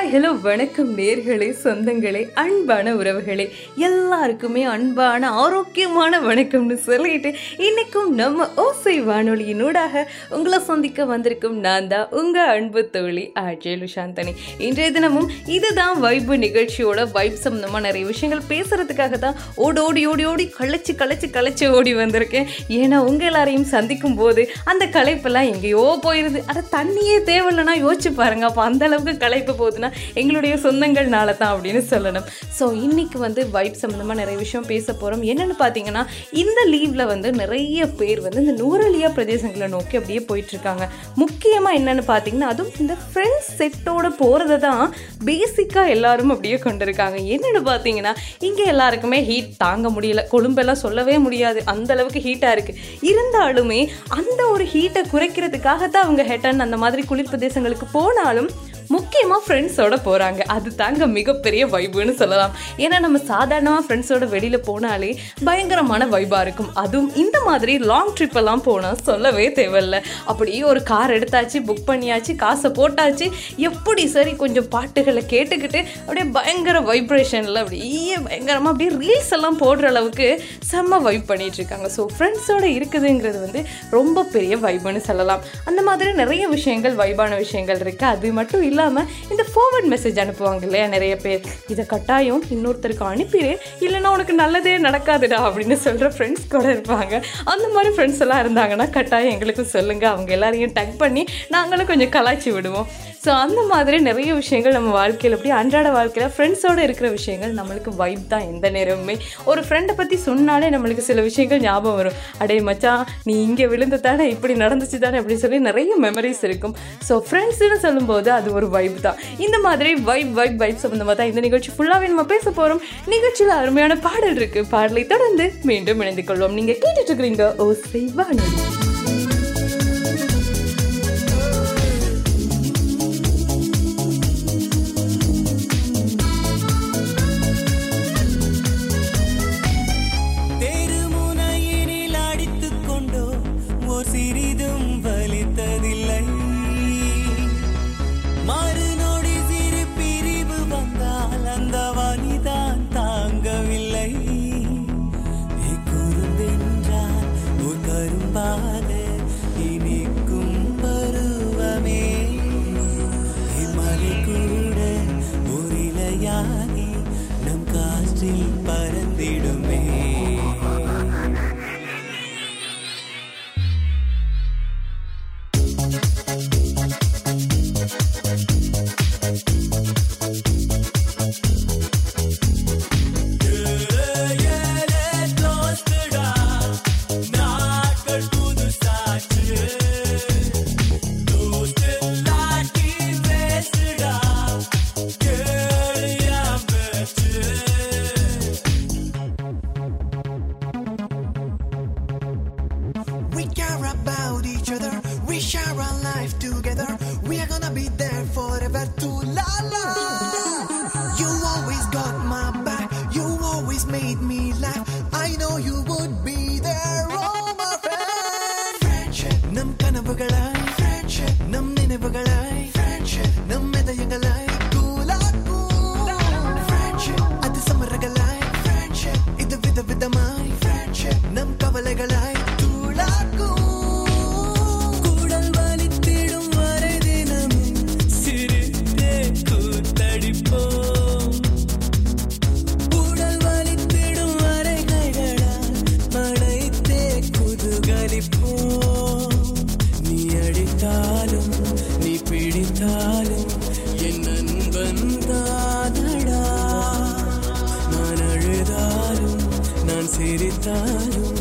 Hello வணக்கம் நேர்களே சொந்தங்களே அன்பான உறவுகளே எல்லாருக்குமே அன்பான ஆரோக்கியமான வணக்கம்னு சொல்லிட்டு இன்னைக்கும் நம்ம ஓசை வானொலியினூடாக உங்களை சந்திக்க வந்திருக்கும் நான் தான் உங்கள் அன்பு தோழி அஜய் சாந்தனி இன்றைய தினமும் இதுதான் வைப்பு நிகழ்ச்சியோட வைப் சம்மந்தமாக நிறைய விஷயங்கள் பேசுறதுக்காக தான் ஓடி ஓடி ஓடி ஓடி களைச்சு களைச்சு களைச்சு ஓடி வந்திருக்கேன் ஏன்னா உங்கள் எல்லாரையும் சந்திக்கும் போது அந்த களைப்பெல்லாம் எங்கேயோ போயிருது அட தண்ணியே தேவையில்லைன்னா யோசிச்சு பாருங்க அப்போ அந்த அளவுக்கு களைப்பு போகுதுன்னா எங்களுடைய சொந்தங்கள்னால தான் அப்படின்னு சொல்லணும் ஸோ இன்னைக்கு வந்து வைப் சம்மந்தமாக நிறைய விஷயம் பேச போகிறோம் என்னென்னு பார்த்தீங்கன்னா இந்த லீவில் வந்து நிறைய பேர் வந்து இந்த நூரலியா பிரதேசங்களை நோக்கி அப்படியே போயிட்டுருக்காங்க முக்கியமாக என்னென்னு பார்த்தீங்கன்னா அதுவும் இந்த ஃப்ரெண்ட்ஸ் செட்டோட போகிறத தான் பேசிக்காக எல்லாரும் அப்படியே கொண்டிருக்காங்க என்னென்னு பார்த்தீங்கன்னா இங்கே எல்லாருக்குமே ஹீட் தாங்க முடியல கொழும்பெல்லாம் சொல்லவே முடியாது அந்த அளவுக்கு ஹீட்டாக இருக்குது இருந்தாலுமே அந்த ஒரு ஹீட்டை குறைக்கிறதுக்காக தான் அவங்க ஹெட்டன் அந்த மாதிரி குளிர் பிரதேசங்களுக்கு போனாலும் முக்கியமாக ஃப்ரெண்ட்ஸோட போகிறாங்க அது தாங்க மிகப்பெரிய வைபுன்னு சொல்லலாம் ஏன்னா நம்ம சாதாரணமாக ஃப்ரெண்ட்ஸோட வெளியில் போனாலே பயங்கரமான வைபாக இருக்கும் அதுவும் இந்த மாதிரி லாங் ட்ரிப் எல்லாம் போனால் சொல்லவே தேவையில்ல அப்படியே ஒரு கார் எடுத்தாச்சு புக் பண்ணியாச்சு காசை போட்டாச்சு எப்படி சரி கொஞ்சம் பாட்டுகளை கேட்டுக்கிட்டு அப்படியே பயங்கர வைப்ரேஷனில் அப்படியே பயங்கரமாக அப்படியே ரீல்ஸ் எல்லாம் போடுற அளவுக்கு செம்ம வைப் பண்ணிட்டு இருக்காங்க ஸோ ஃப்ரெண்ட்ஸோட இருக்குதுங்கிறது வந்து ரொம்ப பெரிய வைபுன்னு சொல்லலாம் அந்த மாதிரி நிறைய விஷயங்கள் வைபான விஷயங்கள் இருக்குது அது மட்டும் இல்லாமல் இந்த ஃபார்வர்ட் மெசேஜ் அனுப்புவாங்க இல்லையா நிறைய பேர் இதை கட்டாயம் இன்னொருத்தருக்கு அனுப்பிடு இல்லைன்னா உனக்கு நல்லதே நடக்காதுடா அப்படின்னு சொல்கிற ஃப்ரெண்ட்ஸ் கூட இருப்பாங்க அந்த மாதிரி ஃப்ரெண்ட்ஸ் எல்லாம் இருந்தாங்கன்னா கட்டாயம் எங்களுக்கும் சொல்லுங்கள் அவங்க எல்லாரையும் டக் பண்ணி நாங்களும் கொஞ்சம் கலாய்ச்சி விடுவோம் ஸோ அந்த மாதிரி நிறைய விஷயங்கள் நம்ம வாழ்க்கையில் அப்படி அன்றாட வாழ்க்கையில் ஃப்ரெண்ட்ஸோடு இருக்கிற விஷயங்கள் நம்மளுக்கு வைப் தான் எந்த நேரமுமே ஒரு ஃப்ரெண்டை பற்றி சொன்னாலே நம்மளுக்கு சில விஷயங்கள் ஞாபகம் வரும் அடே மச்சான் நீ இங்கே விழுந்து தானே இப்படி நடந்துச்சு தானே அப்படின்னு சொல்லி நிறைய மெமரிஸ் இருக்கும் ஸோ ஃப்ரெண்ட்ஸ்னு சொல்லும்போது அது ஒரு வைப் தான் இந்த மாதிரி வைப் வைப் வைப் சம்மந்தமாக தான் இந்த நிகழ்ச்சி ஃபுல்லாகவே நம்ம பேச போகிறோம் நிகழ்ச்சியில் அருமையான பாடல் இருக்குது பாடலை தொடர்ந்து மீண்டும் இணைந்து கொள்வோம் நீங்கள் கேட்டுட்டு இருக்கிறீங்க ஓ செய்வானு தெருமுனையினில் அடித்துக் கொண்டோ ஓர் சிறிதும் வலித்ததில்லை மறுநொடி சிறு பிரிவு வந்தால் அந்த வலிதான் தாங்கவில்லை நீ குறும்பென்றால் ஒரு கரும்பாக இனிக்கும் பருவமே இம்மலை கூட ஒரு இலையாகி நம் காற்றில் பறந்திடுமே We care about each other. We share our life together. We are gonna be there forever. To la la. You always got my back. You always made me laugh. I know you would be there, oh my friend. Friendship. நம் கனவுகளாய் Friendship. நம் நினைவுகளாய் Friendship. நம் இதயங்களாய் கூலாக்கும். Friendship. அது சமரங்களாய் Friendship. இது விதவிதமாய் Friendship. நம் கவலைகளாய் தூளாக்கும் குடல் வலித்திடும் வரை தினமும் சிரித்தே கூத்தடிப்போம் உடல் வலித்திடும் வரை கைகளால் மழைத்தே குதுகலிப்போம் நீ அடித்தாலும் நீ பிடித்தாலும் என் நண்பன் தானடா நான் அழுதாலும் நான் சிரித்தாலும்